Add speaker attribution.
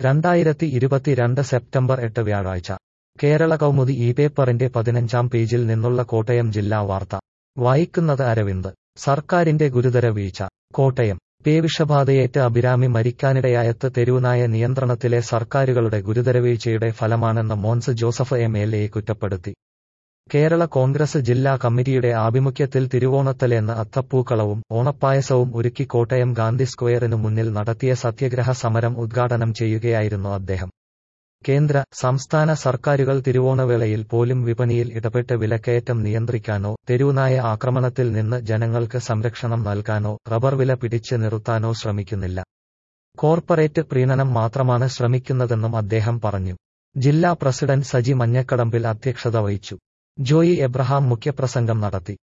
Speaker 1: രണ്ടായിരത്തി ഇരുപത്തിരണ്ട് സെപ്റ്റംബർ എട്ട് വ്യാഴാഴ്ച കേരള കൗമുദി ഈ പേപ്പറിന്റെ പതിനഞ്ചാം പേജിൽ നിന്നുള്ള കോട്ടയം ജില്ലാ വാർത്ത വായിക്കുന്നത് അരവിന്ദ് സർക്കാരിന്റെ ഗുരുതര വീഴ്ച കോട്ടയം പേവിഷബാധയേറ്റ് അഭിരാമി മരിക്കാനിടയായത്ത് തെരുവുനായ നിയന്ത്രണത്തിലെ സർക്കാരുകളുടെ ഗുരുതരവീഴ്ചയുടെ ഫലമാണെന്ന് Mons Joseph M L A കുറ്റപ്പെടുത്തി കേരള കോൺഗ്രസ് ജില്ലാ കമ്മിറ്റിയുടെ ആഭിമുഖ്യത്തിൽ തിരുവോണത്തലേന്ന് അത്തപ്പൂക്കളവും ഓണപ്പായസവും ഒരുക്കി കോട്ടയം ഗാന്ധി സ്ക്വയറിനു മുന്നിൽ നടത്തിയ സത്യഗ്രഹ സമരം ഉദ്ഘാടനം ചെയ്യുകയായിരുന്നു അദ്ദേഹം കേന്ദ്ര സംസ്ഥാന സർക്കാരുകൾ തിരുവോണവേളയിൽ പോലും വിപണിയിൽ ഇടപെട്ട് വിലക്കയറ്റം നിയന്ത്രിക്കാനോ തെരുവുനായ ആക്രമണത്തിൽ നിന്ന് ജനങ്ങൾക്ക് സംരക്ഷണം നൽകാനോ റബ്ബർ വില പിടിച്ച് നിർത്താനോ ശ്രമിക്കുന്നില്ല കോർപ്പറേറ്റ് പ്രീണനം മാത്രമാണ് ശ്രമിക്കുന്നതെന്നും അദ്ദേഹം പറഞ്ഞു ജില്ലാ പ്രസിഡന്റ് സജി മഞ്ഞക്കടമ്പിൽ അധ്യക്ഷത വഹിച്ചു ജോയി എബ്രഹാം മുഖ്യപ്രസംഗം നടത്തി